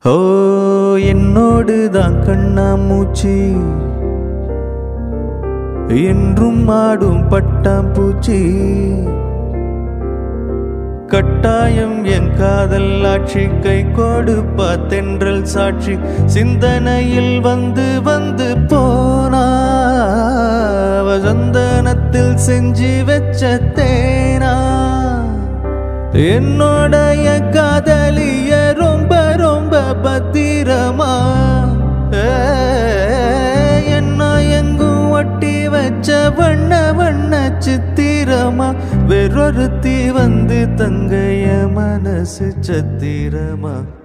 ஓ என்னோடு தான் கண்ணாமூச்சி என்றும் ஆடும் பட்டாம்பூச்சி கட்டாயம் என் காதல் ஆட்சி கை கொடுப்பா தென்றல் சாட்சி சிந்தனையில் வந்து வந்து போனா வசந்தனத்தில் செஞ்சு வச்ச தேனா என்னோடைய காதலிய ரொம்ப ரொம்ப பத்திரமா ஏ, என்ன எங்கும் ஒட்டி வச்ச வண்ண வண்ண சித்திரமா வேறொருத்தி வந்து தங்கைய மனசு சத்திரமா